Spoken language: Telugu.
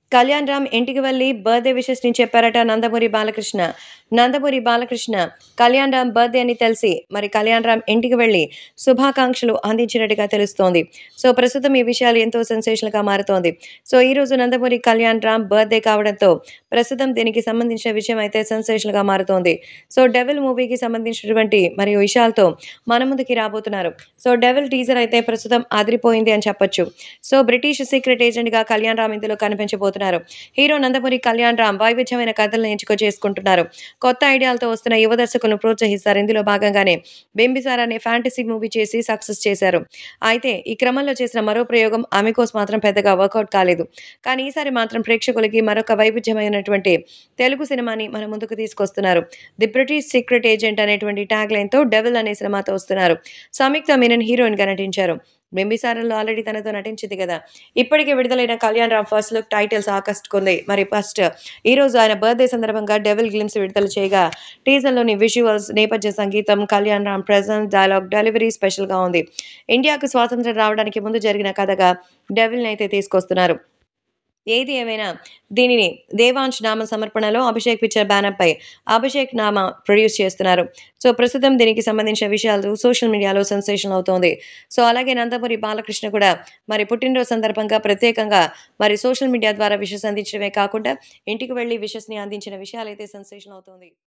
కళ్యాణ్ రామ్ ఇంటికి వెళ్ళి బర్త్డే విషెస్ ని చెప్పారట నందమూరి బాలకృష్ణ నందమూరి బాలకృష్ణ కళ్యాణ్ రామ్ బర్త్డే అని తెలిసి మరి కళ్యాణ్ రామ్ ఇంటికి వెళ్ళి శుభాకాంక్షలు అందించినట్టుగా తెలుస్తోంది సో ప్రస్తుతం ఈ విషయాలు ఎంతో సెన్సేషనల్ గా మారుతోంది సో ఈ రోజు నందమూరి కళ్యాణ్ రామ్ బర్త్డే కావడంతో ప్రస్తుతం దీనికి సంబంధించిన విషయం అయితే సెన్సేషనల్ గా మారుతోంది సో డెవిల్ మూవీకి సంబంధించినటువంటి మరియు విషయాలతో మన ముందుకి రాబోతున్నారు సో డెవిల్ టీజర్ అయితే ప్రస్తుతం అదిరిపోయింది అని చెప్పొచ్చు సో బ్రిటిష్ సీక్రెట్ ఏజెంట్ గా కళ్యాణ్ రామ్ ఇందులో కనిపించబోతున్నారు హీరో నందమూరి కళ్యాణ్ రామ్ వైవిధ్యమైన కథలను ఎంచుకో చేసుకుంటున్నారు కొత్త ఐడియాలతో వస్తున్న యువ దర్శకులను ప్రోత్సహిస్తారు ఇందులో భాగంగానే బింబిసార్ అనే ఫ్యాంటసీ మూవీ చేసి సక్సెస్ చేశారు అయితే ఈ క్రమంలో చేసిన మరో ప్రయోగం అమికోస్ మాత్రం పెద్దగా వర్కౌట్ కాలేదు కానీ ఈసారి మాత్రం ప్రేక్షకులకి మరొక వైవిధ్యమైనటువంటి తెలుగు సినిమాని మన ముందుకు తీసుకొస్తున్నారు ది బ్రిటిష్ సీక్రెట్ ఏజెంట్ అనేటువంటి ట్యాగ్ లైన్ తో డెవిల్ అనే సినిమాతో వస్తున్నారు సంయుక్త మీనన్ హీరోయిన్ గా నటించారు బింబిసారంలో ఆల్రెడీ తనతో నటించింది కదా ఇప్పటికే విడుదలైన Kalyan Ram first look titles ఆకట్టుకుంది మరి ఫస్ట్ ఈ రోజు ఆయన బర్త్డే సందర్భంగా డెవిల్ గ్లిమ్స్ విడుదల చేయగా టీజర్లోని విజువల్స్ నేపథ్య సంగీతం Kalyan Ram presence dialogue delivery స్పెషల్గా ఉంది ఇండియాకు స్వాతంత్రం రావడానికి ముందు జరిగిన కథగా డెవిల్ని అయితే తీసుకొస్తున్నారు ఏది ఏమైనా దీనిని దేవాంశ్ నామ సమర్పణలో అభిషేక్ పిక్చర్ బ్యానర్పై అభిషేక్ నామ ప్రొడ్యూస్ చేస్తున్నారు సో ప్రస్తుతం దీనికి సంబంధించిన విషయాలు సోషల్ మీడియాలో సెన్సేషన్ అవుతోంది సో అలాగే నందమూరి బాలకృష్ణ కూడా మరి పుట్టినరోజు సందర్భంగా ప్రత్యేకంగా మరి సోషల్ మీడియా ద్వారా విషెస్ అందించడమే కాకుండా ఇంటికి వెళ్ళి విషెస్ని అందించిన విషయాలైతే సెన్సేషన్ అవుతోంది